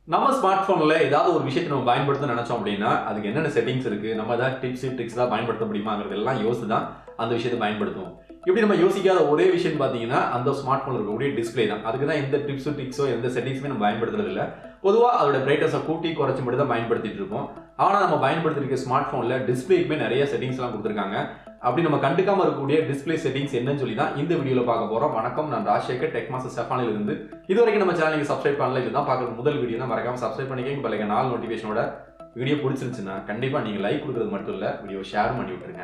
நம்ம ஸ்மார்ட் ஃபோனில் ஏதாவது ஒரு விஷயத்தை நம்ம பயன்படுத்த நினைச்சோம் அப்படின்னா அதுக்கு என்னென்ன செட்டிங்ஸ் இருக்கு நம்ம ஏதாவது டிப்ஸ் ட்ரிக்ஸ் தான் பயன்படுத்த முடியுமாங்கிறது எல்லாம் யோசித்து தான் அந்த விஷயத்தை பயன்படுத்துவோம் இப்படி நம்ம யோசிக்காத ஒரே விஷயம் பார்த்தீங்கன்னா அந்த ஸ்மார்ட் ஃபோனில் இருக்கக்கூடிய டிஸ்பிளே தான் அதுக்கு தான் எந்த டிப்ஸோ ட்ரிக்ஸோ எந்த செட்டிங்ஸுமே நம்ம பயன்படுத்துறது இல்லை பொதுவாக அதோட பிரைட்னஸை கூட்டி குறைச்சி மட்டும் தான் பயன்படுத்திட்டு இருப்போம் ஆனால் நம்ம பயன்படுத்திருக்க ஸ்மார்ட் ஃபோனில் டிஸ்பிளேக்குமே நிறைய செட்டிங்ஸ்லாம் கொடுத்துருக்காங்க அப்படி நம்ம கண்டுக்காம இருக்கக்கூடிய டிஸ்பிளே செட்டிங்ஸ் என்னன்னு சொல்லி தான் இந்த வீடியோவில் பார்க்க போகிறோம் வணக்கம் நான் ராஜசேகர் டெக் மாஸ்டர் ஸ்டெஃபானில் இருந்து இது வரைக்கும் நம்ம சேனலுக்கு சப்ஸ்கிரைப் பண்ணல இதுதான் பார்க்குற முதல் வீடியோ தான் மறக்காம சப்ஸ்கிரைப் பண்ணிக்கங்க பல்லைங்க நாலு நோட்டிஃபிகேஷனோட வீடியோ பிடிச்சிருந்துச்சுன்னா கண்டிப்பாக நீங்கள் லைக் கொடுக்குறது மட்டும் இல்லை வீடியோ ஷேர் பண்ணி விட்டுருங்க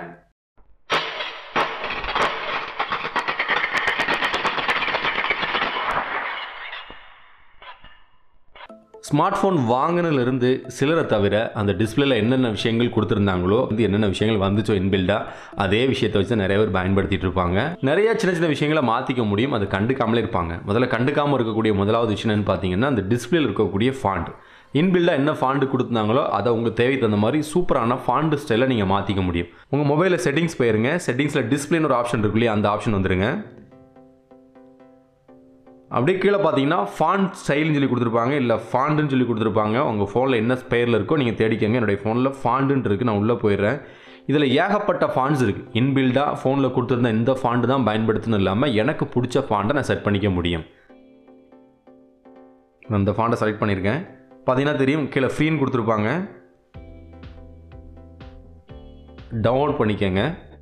ஸ்மார்ட் ஃபோன் வாங்கினிலிருந்து சிலரை தவிர அந்த டிஸ்பிளேல என்னென்ன விஷயங்கள் கொடுத்துருந்தாங்களோ வந்து என்னென்ன விஷயங்கள் வந்துச்சோ இன்பில்டா அதே விஷயத்தை வச்சு நிறைய பேர் பயன்படுத்திட்டு இருப்பாங்க நிறைய சின்ன சின்ன விஷயங்களை மாற்றிக்க முடியும் அது கண்டுக்காமலே இருப்பாங்க முதல்ல கண்டுக்காமல் இருக்கக்கூடிய முதலாவது விஷயம் என்னன்னு பார்த்தீங்கன்னா அந்த டிஸ்பிளேல இருக்கக்கூடிய ஃபாண்ட் இன்பில்டாக என்ன ஃபாண்டு கொடுத்துருந்தாங்களோ அதை உங்கள் தேவைக்கு தகுந்த மாதிரி சூப்பரான ஃபாண்டு ஸ்டைலை நீங்கள் மாற்றிக்க முடியும் உங்கள் மொபைலில் செட்டிங்ஸ் போயிருங்க செட்டிங்ஸில் டிஸ்பிளேன்னு ஒரு ஆப்ஷன் இருக்கு இல்லையா அந்த ஆப்ஷன் வந்துருங்க அப்படியே கீழே பார்த்தீங்கன்னா ஃபாண்ட் ஸ்டைல்னு சொல்லி கொடுத்துருப்பாங்க இல்லை ஃபாண்டுன்னு சொல்லி கொடுத்துருப்பாங்க உங்கள் ஃபோனில் என்ன பேரில் இருக்கோ நீங்கள் தேடிக்கங்க என்னுடைய ஃபோனில் ஃபாண்டுன்னு இருக்குது நான் உள்ளே போயிடுறேன் இதில் ஏகப்பட்ட ஃபாண்ட்ஸ் இருக்குது இன்பில்டாக ஃபோனில் கொடுத்துருந்த இந்த ஃபாண்டு தான் பயன்படுத்தணும் இல்லாமல் எனக்கு பிடிச்ச ஃபாண்டை நான் செட் பண்ணிக்க முடியும் நான் இந்த ஃபாண்டை செலக்ட் பண்ணியிருக்கேன் பார்த்தீங்கன்னா தெரியும் கீழே ஃப்ரீன்னு கொடுத்துருப்பாங்க டவுன்லோட் பண்ணிக்கோங்க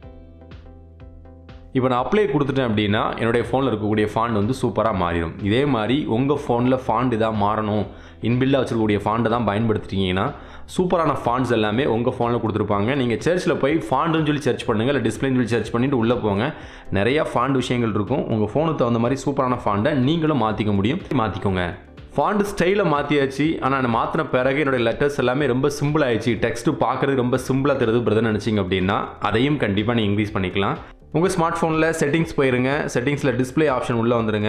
இப்போ நான் அப்ளை கொடுத்துட்டேன் அப்படின்னா என்னுடைய ஃபோனில் இருக்கக்கூடிய ஃபாண்ட் வந்து சூப்பராக மாறிடும் இதே மாதிரி உங்கள் ஃபோனில் ஃபாண்ட் இதாக மாறணும் இன்பில்டாக வச்சுருக்கக்கூடிய ஃபாண்டை தான் பயன்படுத்திட்டீங்கன்னா சூப்பரான ஃபாண்ட்ஸ் எல்லாமே உங்கள் ஃபோனில் கொடுத்துருப்பாங்க நீங்கள் சர்ச்சில் போய் ஃபாண்டுன்னு சொல்லி சர்ச் பண்ணுங்கள் இல்லை டிஸ்பிளேன்னு சொல்லி சர்ச் பண்ணிட்டு உள்ளே போங்க நிறையா ஃபாண்ட் விஷயங்கள் இருக்கும் உங்கள் ஃபோனுக்கு தகுந்த மாதிரி சூப்பரான ஃபாண்டை நீங்களும் மாற்றிக்க முடியும் மாற்றிக்கோங்க ஃபாண்ட் ஸ்டைலை மாற்றியாச்சு ஆனால் நான் மாற்றின பிறகு என்னுடைய லெட்டர்ஸ் எல்லாமே ரொம்ப சிம்பிள் ஆயிடுச்சு டெக்ஸ்ட்டு பார்க்குறது ரொம்ப சிம்பிளாக தெரியுது பிரதர் நினச்சிங்க அப்படின்னா அதையும் கண்டிப்பாக நீங்கள் இன்க்ரீஸ் பண்ணிக்கலாம் உங்கள் ஸ்மார்ட் ஃபோனில் செட்டிங்ஸ் போயிருங்க செட்டிங்ஸில் டிஸ்பிளே ஆப்ஷன் உள்ளே வந்துடுங்க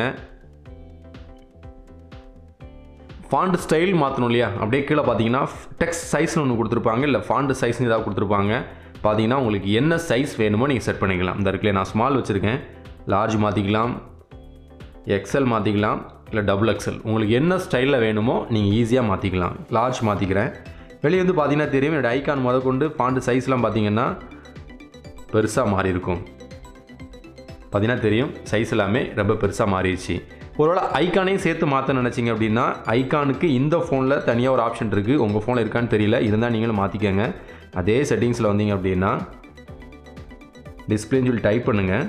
ஃபாண்ட் ஸ்டைல் மாற்றணும் இல்லையா அப்படியே கீழே பார்த்தீங்கன்னா டெக்ஸ்ட் சைஸ்னு ஒன்று கொடுத்துருப்பாங்க இல்லை ஃபாண்ட் சைஸ்னு ஏதாவது கொடுத்துருப்பாங்க பார்த்தீங்கன்னா உங்களுக்கு என்ன சைஸ் வேணுமோ நீங்கள் செட் பண்ணிக்கலாம் இந்த இருக்குல்ல நான் ஸ்மால் வச்சுருக்கேன் லார்ஜ் மாற்றிக்கலாம் எக்ஸல் மாற்றிக்கலாம் இல்லை டபுள் எக்ஸல் உங்களுக்கு என்ன ஸ்டைலில் வேணுமோ நீங்கள் ஈஸியாக மாற்றிக்கலாம் லார்ஜ் மாற்றிக்கிறேன் வெளியே வந்து பார்த்தீங்கன்னா தெரியும் என்னோட ஐக்கான் முத கொண்டு ஃபாண்ட் சைஸ்லாம் பார்த்தீங்கன்னா பெருசாக மாறி இருக்கும் பார்த்தீங்கன்னா தெரியும் சைஸ் எல்லாமே ரொம்ப பெருசாக மாறிடுச்சு ஒருவேளை ஐக்கானையும் சேர்த்து மாற்ற நினச்சிங்க அப்படின்னா ஐக்கானுக்கு இந்த ஃபோனில் தனியாக ஒரு ஆப்ஷன் இருக்குது உங்கள் ஃபோனில் இருக்கான்னு தெரியல இருந்தால் நீங்களும் மாற்றிக்கங்க அதே செட்டிங்ஸில் வந்தீங்க அப்படின்னா டிஸ்பிளேன்னு சொல்லி டைப் பண்ணுங்கள்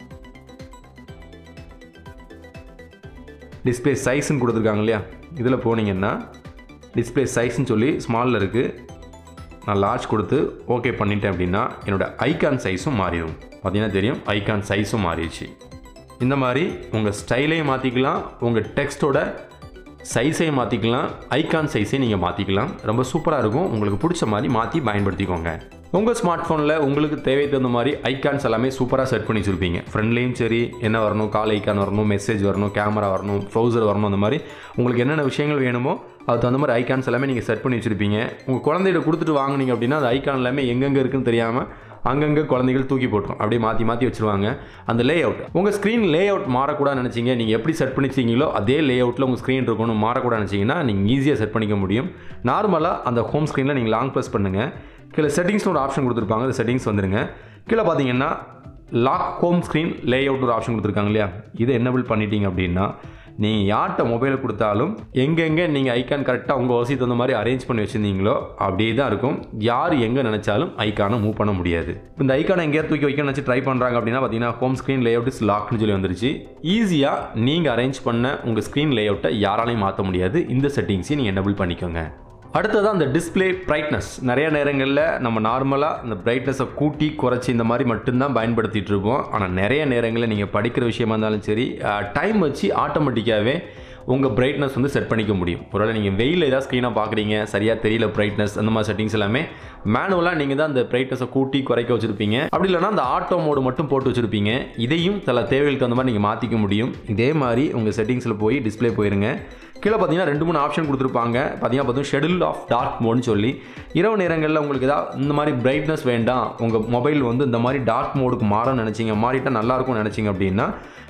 டிஸ்பிளே சைஸ்ன்னு கொடுத்துருக்காங்க இல்லையா இதில் போனீங்கன்னா டிஸ்பிளே சைஸ்ன்னு சொல்லி ஸ்மாலில் இருக்குது நான் லார்ஜ் கொடுத்து ஓகே பண்ணிட்டேன் அப்படின்னா என்னோடய ஐகான் சைஸும் மாறிடும் பார்த்தீங்கன்னா தெரியும் ஐகான் சைஸும் மாறிடுச்சு இந்த மாதிரி உங்கள் ஸ்டைலையும் மாற்றிக்கலாம் உங்கள் டெக்ஸ்ட்டோட சைஸையும் மாற்றிக்கலாம் ஐகான் சைஸையும் நீங்கள் மாற்றிக்கலாம் ரொம்ப சூப்பராக இருக்கும் உங்களுக்கு பிடிச்ச மாதிரி மாற்றி பயன்படுத்திக்கோங்க உங்கள் ஸ்மார்ட் ஃபோனில் உங்களுக்கு தேவை தகுந்த மாதிரி ஐகான்ஸ் எல்லாமே சூப்பராக செட் பண்ணி வச்சுருப்பீங்க ஃப்ரெண்ட்லேயும் சரி என்ன வரணும் கால் ஐக்கான் வரணும் மெசேஜ் வரணும் கேமரா வரணும் ப்ரௌசர் வரணும் அந்த மாதிரி உங்களுக்கு என்னென்ன விஷயங்கள் வேணுமோ அது தகுந்த மாதிரி ஐகான்ஸ் எல்லாமே நீங்கள் செட் பண்ணி வச்சுருப்பீங்க உங்கள் குழந்தைகிட்ட கொடுத்துட்டு வாங்குனீங்க அப்படின்னா அந்த ஐகான் எல்லாமே எங்கெங்கே இருக்குன்னு தெரியாமல் அங்கங்கே குழந்தைகள் தூக்கி போட்டுரும் அப்படியே மாற்றி மாற்றி வச்சுருவாங்க அந்த லே அவுட் உங்கள் ஸ்க்ரீன் லே அவுட் மாறக்கூடாது நினச்சிங்க நீங்கள் எப்படி செட் பண்ணிச்சிங்களோ அதே லே அவுட்டில் உங்கள் ஸ்க்ரீன் இருக்கணும் மாறக்கூடாது நினச்சிங்கன்னா நீங்கள் ஈஸியாக செட் பண்ணிக்க முடியும் நார்மலாக அந்த ஹோம் ஸ்க்ரீனில் நீங்கள் லாங் ப்ரெஸ் பண்ணுங்கள் கீழே செட்டிங்ஸ்னு ஒரு ஆப்ஷன் கொடுத்துருப்பாங்க அந்த செட்டிங்ஸ் வந்துருங்க கீழே பார்த்தீங்கன்னா lock home screen layout ஒரு ஆப்ஷன் கொடுத்துருக்காங்க இல்லையா இதை என்னபிள் பண்ணிட்டீங்க அப்படின்னா நீங்கள் யார்கிட்ட மொபைல் கொடுத்தாலும் எங்கெங்கே நீங்கள் ஐக்கான் கரெக்டாக உங்கள் வசதி தகுந்த மாதிரி அரேஞ்ச் பண்ணி வச்சுருந்தீங்களோ அப்படியே தான் இருக்கும் யார் எங்கே நினச்சாலும் ஐக்கானை மூவ் பண்ண முடியாது இந்த ஐக்கானை எங்கேயா தூக்கி வைக்க நினச்சி ட்ரை பண்ணுறாங்க அப்படின்னா பார்த்தீங்கன்னா home screen layout is லாக்னு சொல்லி வந்துருச்சு ஈஸியாக நீங்கள் அரேஞ்ச் பண்ண உங்கள் ஸ்க்ரீன் லே அவுட்டை யாராலையும் மாற்ற முடியாது இந்த செட்டிங்ஸையும் நீங்கள் என்னபிள் பண்ணிக்கோங்க அடுத்தது அந்த டிஸ்பிளே பிரைட்னஸ் நிறைய நேரங்களில் நம்ம நார்மலாக அந்த பிரைட்னஸை கூட்டி குறைச்சி இந்த மாதிரி மட்டும்தான் பயன்படுத்திகிட்டு இருப்போம் ஆனால் நிறைய நேரங்களில் நீங்கள் படிக்கிற விஷயமா இருந்தாலும் சரி டைம் வச்சு ஆட்டோமேட்டிக்காகவே உங்கள் பிரைட்னஸ் வந்து செட் பண்ணிக்க முடியும் ஒருவேளை நீங்கள் வெயில் ஏதாவது ஸ்க்ரீனாக பார்க்குறீங்க சரியாக தெரியல பிரைட்னஸ் அந்த மாதிரி செட்டிங்ஸ் எல்லாமே மேனுவலாக நீங்கள் தான் அந்த பிரைட்னஸை கூட்டி குறைக்க வச்சுருப்பீங்க அப்படி இல்லைனா அந்த ஆட்டோ மோடு மட்டும் போட்டு வச்சுருப்பீங்க இதையும் சில தேவைகளுக்கு அந்த மாதிரி நீங்கள் மாற்றிக்க முடியும் இதே மாதிரி உங்கள் செட்டிங்ஸில் போய் டிஸ்பிளே போயிருங்க கீழே பார்த்தீங்கன்னா ரெண்டு மூணு ஆப்ஷன் கொடுத்துருப்பாங்க பார்த்தீங்கன்னா பார்த்தீங்கன்னா ஷெடியூல் ஆஃப் டார்க் மோட்னு சொல்லி இரவு நேரங்களில் உங்களுக்கு ஏதாவது இந்த மாதிரி பிரைட்னஸ் வேண்டாம் உங்கள் மொபைல் வந்து இந்த மாதிரி டார்க் மோடுக்கு மாறணும்னு நினச்சிங்க மாறிட்டால் நல்லாயிருக்கும்னு நினச்சிங்க அப்படின்னா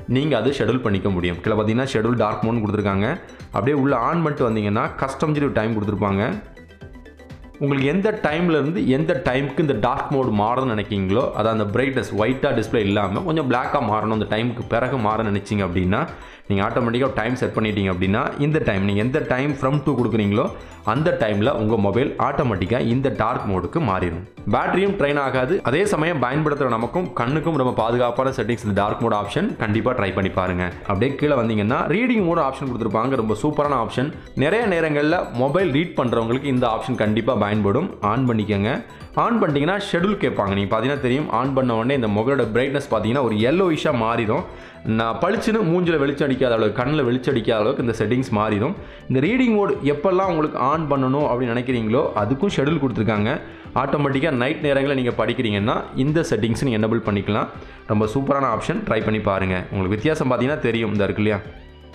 நீங்கள் அது ஷெடியூல் பண்ணிக்க முடியும் கீழே பார்த்தீங்கன்னா ஷெடியூல் டார்க் மோட்னு கொடுத்துருக்காங்க அப்படியே உள்ள ஆன் பண்ணிட்டு வந்தீங்கன்னா கஸ்டம் டைம் கொடுத்துருப்பாங்க உங்களுக்கு எந்த டைம்ல இருந்து எந்த டைமுக்கு இந்த டார்க் மோட் மாறணும்னு நினைக்கிங்களோ அது அந்த பிரைட்னஸ் ஒயிட்டாக டிஸ்பிளே இல்லாமல் கொஞ்சம் பிளாக்காக மாறணும் அந்த டைமுக்கு பிறகு மாற நினைச்சிங்க அப்படின்னா நீங்கள் ஆட்டோமேட்டிக்காக டைம் செட் பண்ணிட்டீங்க அப்படின்னா இந்த டைம் நீங்கள் எந்த டைம் ஃப்ரம் டூ கொடுக்குறீங்களோ அந்த டைமில் உங்கள் மொபைல் ஆட்டோமேட்டிக்காக இந்த டார்க் மோடுக்கு மாறிடும் பேட்டரியும் ட்ரைன் ஆகாது அதே சமயம் பயன்படுத்துகிற நமக்கும் கண்ணுக்கும் ரொம்ப பாதுகாப்பான செட்டிங்ஸ் இந்த டார்க் மோட் ஆப்ஷன் கண்டிப்பாக ட்ரை பண்ணி பாருங்க அப்படியே கீழே வந்தீங்கன்னா ரீடிங் மோட் ஆப்ஷன் கொடுத்துருப்பாங்க ரொம்ப சூப்பரான ஆப்ஷன் நிறைய நேரங்களில் மொபைல் ரீட் பண்ணுறவங்களுக்கு இந்த ஆப்ஷன் கண்டிப்பாக பயன்படும் ஆன் பண்ணிக்கோங்க ஆன் பண்ணிட்டீங்கன்னா ஷெடியூல் கேட்பாங்க நீங்கள் பார்த்தீங்கன்னா தெரியும் ஆன் பண்ண உடனே இந்த மொபைலோட பிரைட்னஸ் பார்த்தீங்கன்னா ஒரு yellowish-ஆ மாறிடும் நான் பளிச்சுன்னு மூஞ்சில் வெளிச்சம் அடிக்காத அளவுக்கு கண்ணில் வெளிச்சம் அடிக்காத அளவுக்கு இந்த செட்டிங்ஸ் மாறிடும் இந்த ரீடிங் மோட் எப்பெல்லாம் உங்களுக்கு ஆன் பண்ணணும் அப்படின்னு நினைக்கிறீங்களோ அதுக்கும் ஷெடியூல் கொடுத்துருக்காங்க ஆட்டோமேட்டிக்காக நைட் நேரங்களில் நீங்கள் படிக்கிறீங்கன்னா இந்த செட்டிங்ஸ் நீங்கள் எனபிள் பண்ணிக்கலாம் ரொம்ப சூப்பரான ஆப்ஷன் ட்ரை பண்ணி பாருங்கள் உங்களுக்கு வித்தியாசம் பார்த்தீங்கன்னா தெரியும் இந்த இருக்கு இல்லையா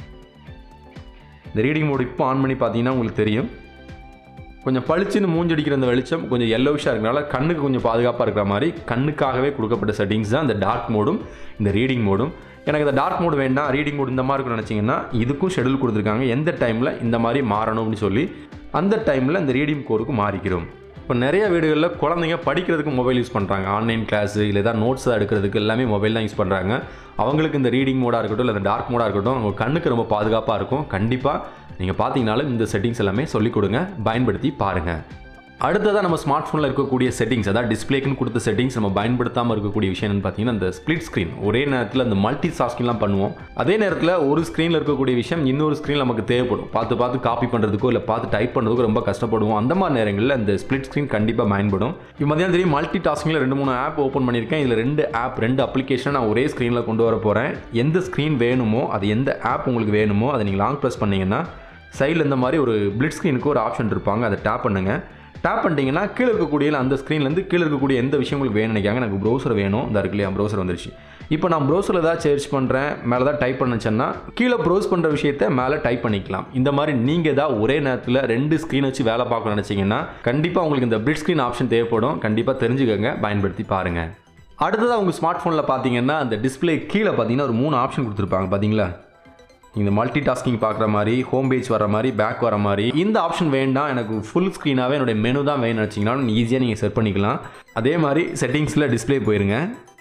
இந்த ரீடிங் மோட் இப்போ ஆன் பண்ணி பார்த்தீங்கன்னா உங்களுக்கு தெரியும் கொஞ்சம் பளிச்சுன்னு மூஞ்சடிக்கிற அந்த வெளிச்சம் கொஞ்சம் எல்லோவிஷாக இருக்கனால கண்ணுக்கு கொஞ்சம் பாதுகாப்பாக இருக்கிற மாதிரி கண்ணுக்காகவே கொடுக்கப்பட்ட செட்டிங்ஸ் தான் இந்த டார்க் மோடும் இந்த ரீடிங் மோடும் எனக்கு இந்த டார்க் மோடு வேண்டாம் ரீடிங் மோடு இந்த மாதிரி இருக்கும்னு நினச்சிங்கன்னா இதுக்கும் ஷெடியூல் கொடுத்துருக்காங்க எந்த டைமில் இந்த மாதிரி மாறணும் அப்படின்னு சொல்லி அந்த டைமில் இந்த ரீடிங் கோருக்கு மாறிக்கிறோம் இப்போ நிறைய வீடுகளில் குழந்தைங்க படிக்கிறதுக்கு மொபைல் யூஸ் பண்ணுறாங்க ஆன்லைன் கிளாஸு இல்லை ஏதாவது நோட்ஸ் எடுக்கிறதுக்கு எல்லாமே மொபைல் தான் யூஸ் பண்ணுறாங்க அவங்களுக்கு இந்த ரீடிங் மோடாக இருக்கட்டும் இல்லை டார்க் மோடாக இருக்கட்டும் அவங்க கண்ணுக்கு ரொம்ப பாதுகாப்பாக இருக்கும் கண்டிப்பாக நீங்கள் பார்த்தீங்கனாலும் இந்த செட்டிங்ஸ் எல்லாமே சொல்லிக் கொடுங்க பயன்படுத்தி பாருங்கள் அடுத்ததாக நம்ம ஸ்மார்ட் ஃபோனில் இருக்கக்கூடிய செட்டிங்ஸ் அதாவது டிஸ்பிளேக்குன்னு கொடுத்த செட்டிங்ஸ் நம்ம பயன்படுத்தாமல் இருக்கக்கூடிய விஷயம் என்னன்னு பார்த்தீங்கன்னா இந்த ஸ்ப்ளிட் ஸ்க்ரீன் ஒரே நேரத்தில் அந்த மல்டி டாஸ்கிங்லாம் பண்ணுவோம் அதே நேரத்தில் ஒரு ஸ்க்ரீனில் இருக்கக்கூடிய விஷயம் இன்னொரு ஸ்க்ரீன் நமக்கு தேவைப்படும் பார்த்து பார்த்து காப்பி பண்ணுறதுக்கோ இல்லை பார்த்து டைப் பண்ணுறதுக்கோ ரொம்ப கஷ்டப்படுவோம் அந்த மாதிரி நேரங்களில் இந்த ஸ்ப்ளிட் ஸ்க்ரீன் கண்டிப்பாக பயன்படும் இப்போ மதியம் தெரியும் மல்டி டாஸ்கிங்கில் ரெண்டு மூணு ஆப் ஓப்பன் பண்ணியிருக்கேன் இதில் ரெண்டு ஆப் ரெண்டு அப்ளிகேஷன் நான் ஒரே ஸ்க்ரீனில் கொண்டு வர போகிறேன் எந்த ஸ்க்ரீன் வேணுமோ அது எந்த ஆப் உங்களுக்கு வேணுமோ அதை நீங்கள் லாங் ப்ரெஸ் பண்ணீங்கன்னா சைடில் இந்த மாதிரி ஒரு பிளிட் ஸ்க்ரீனுக்கு ஒரு ஆப்ஷன் இருப்பாங்க அதை டேப் பண்ணுங்கள் டேப் பண்ணிட்டீங்கன்னா கீழே இருக்கக்கூடிய அந்த ஸ்க்ரீன்லேருந்து கீழே இருக்கக்கூடிய எந்த விஷயம் உங்களுக்கு வேணும் நினைக்காங்க எனக்கு ப்ரௌசர் வேணும் இந்த இருக்கு இல்லையா ப்ரௌசர் வந்துருச்சு இப்போ நான் ப்ரௌசரில் ஏதாவது சர்ச் பண்ணுறேன் மேலே தான் டைப் பண்ணுச்சேன்னா கீழே ப்ரௌஸ் பண்ணுற விஷயத்த மேலே டைப் பண்ணிக்கலாம் இந்த மாதிரி நீங்கள் ஏதாவது ஒரே நேரத்தில் ரெண்டு ஸ்க்ரீன் வச்சு வேலை பார்க்க நினச்சிங்கன்னா கண்டிப்பாக உங்களுக்கு இந்த பிளிட் ஸ்க்ரீன் ஆப்ஷன் தேவைப்படும் கண்டிப்பாக தெரிஞ்சுக்கோங்க பயன்படுத்தி பாருங்கள் அடுத்ததாக உங்கள் ஸ்மார்ட் ஃபோனில் பார்த்தீங்கன்னா அந்த டிஸ்பிளே கீழே பார்த்தீங்கன்னா ஒரு மூணு ஆப்ஷன் கொடுத்துருப்பாங்க பார்த்தீங்களா இந்த மல்டி டாஸ்கிங் பார்க்குற மாதிரி ஹோம் பேஜ் வர மாதிரி பேக் வர மாதிரி இந்த ஆப்ஷன் வேண்டாம் எனக்கு ஃபுல் ஸ்க்ரீனாகவே என்னுடைய மெனு தான் வேணும்னு நினச்சிங்கன்னா ஈஸியாக நீங்கள் செட் பண்ணிக்கலாம் அதே மாதிரி செட்டிங்ஸில் டிஸ்ப்ளே போயிருங்க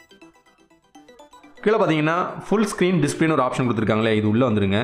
கீழே பார்த்தீங்கன்னா ஃபுல் ஸ்க்ரீன் டிஸ்பிளேன்னு ஒரு ஆப்ஷன் கொடுத்துருக்காங்களே இது உள்ளே வந்துருங்க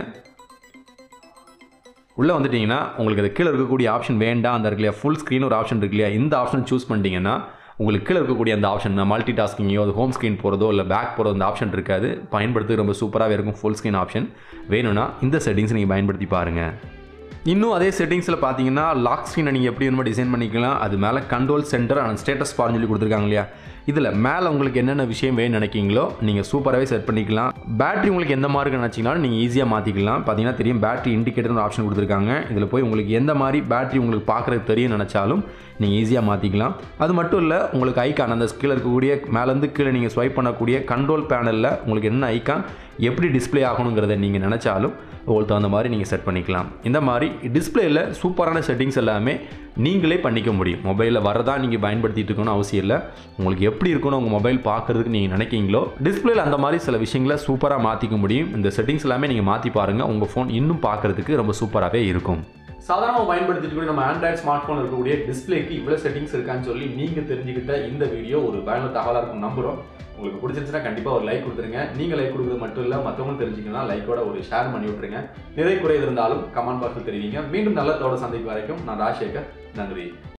உள்ளே வந்துட்டிங்கன்னா உங்களுக்கு அது கீழே இருக்கக்கூடிய ஆப்ஷன் வேண்டாம் அந்த இருக்கு இல்லையா ஃபுல் ஸ்க்ரீன் ஒரு ஆப்ஷன் இருக்கு இல்லையா இந்த ஆப்ஷன் சூஸ் பண்ணிட்டீங்கன்னா உங்களுக்கு கீழே இருக்கக்கூடிய அந்த ஆப்ஷன் மல்டி டாஸ்கிங்கோ அது ஹோம் ஸ்க்ரீன் போகிறதோ இல்லை பேக் போகிறதோ அந்த ஆப்ஷன் இருக்காது பயன்படுத்தி ரொம்ப சூப்பராகவே இருக்கும் ஃபுல் ஸ்க்ரீன் ஆப்ஷன் வேணும்னா இந்த செட்டிங்ஸ் நீங்கள் பயன்படுத்தி பாருங்கள் இன்னும் அதே செட்டிங்ஸில் பார்த்தீங்கன்னா லாக் ஸ்க்ரீனை நீங்கள் எப்படி வேணுமோ டிசைன் பண்ணிக்கலாம் அது மேலே கண்ட்ரோல் சென்டர் அண்ட் ஸ்டேட்டஸ் பார்னு சொல்லி கொடுத்துருக்காங்க இல்லையா இதில் மேலே உங்களுக்கு என்னென்ன விஷயம் வேணும்னு நினைக்கிங்களோ நீங்கள் சூப்பராகவே செட் பண்ணிக்கலாம் பேட்டரி உங்களுக்கு எந்த மாதிரி நினச்சிங்கனாலும் நீங்கள் ஈஸியாக மாற்றிக்கலாம் பார்த்தீங்கன்னா தெரியும் பேட்டரி இண்டிகேட்டர் ஆப்ஷன் கொடுத்துருக்காங்க இதில் போய் உங்களுக்கு எந்த மாதிரி பேட்டரி உங்களுக்கு பார்க்குறது தெரியும் நினச்சாலும் நீங்கள் ஈஸியாக மாற்றிக்கலாம் அது மட்டும் இல்லை உங்களுக்கு ஐக்கான் அந்த கீழே இருக்கக்கூடிய மேலேருந்து கீழே நீங்கள் ஸ்வைப் பண்ணக்கூடிய கண்ட்ரோல் பேனலில் உங்களுக்கு என்ன ஐக்கான் எப்படி டிஸ்ப்ளே ஆகணுங்கிறத நீங்கள் நினச்சாலும் உங்களுக்கு தகுந்த மாதிரி நீங்கள் செட் பண்ணிக்கலாம் இந்த மாதிரி டிஸ்பிளேயில் சூப்பரான செட்டிங்ஸ் எல்லாமே நீங்களே பண்ணிக்க முடியும் மொபைலில் வரதான் நீங்கள் பயன்படுத்திட்டு இருக்கணும்னு அவசியம் இல்லை உங்களுக்கு எப்படி இருக்கணும் உங்கள் மொபைல் பார்க்குறதுக்கு நீங்கள் நினைக்கிங்களோ டிஸ்பிளேல அந்த மாதிரி சில விஷயங்களை சூப்பராக மாற்றிக்க முடியும் இந்த செட்டிங்ஸ் எல்லாமே நீங்கள் மாற்றி பாருங்கள் உங்கள் ஃபோன் இன்னும் பார்க்குறதுக்கு ரொம்ப சூப்பராகவே இருக்கும் சாதாரணமாக பயன்படுத்திட்டு கூட நம்ம ஆண்ட்ராய்ட் ஸ்மார்ட் ஃபோன் இருக்கக்கூடிய டிஸ்பிளேக்கு இவ்வளோ செட்டிங்ஸ் இருக்கான்னு சொல்லி நீங்கள் தெரிஞ்சுக்கிட்ட இந்த வீடியோ ஒரு பயனுள்ள தகவலாக இருக்கும் நம்புகிறோம் உங்களுக்கு பிடிச்சிருந்துச்சுன்னா கண்டிப்பாக ஒரு லைக் கொடுத்துருங்க நீங்கள் லைக் கொடுக்குறது மட்டும் இல்லை மற்றவங்களும் தெரிஞ்சுக்கணும் லைக்கோட ஒரு ஷேர் பண்ணி விட்ருங்க நிறை குறை இருந்தாலும் கமெண்ட் பாக்ஸில் தெரிவிங்க மீண்டும் நல்ல தோட சந்திக்கு வரைக்கும் நான் ராஜசேகர் நன்றி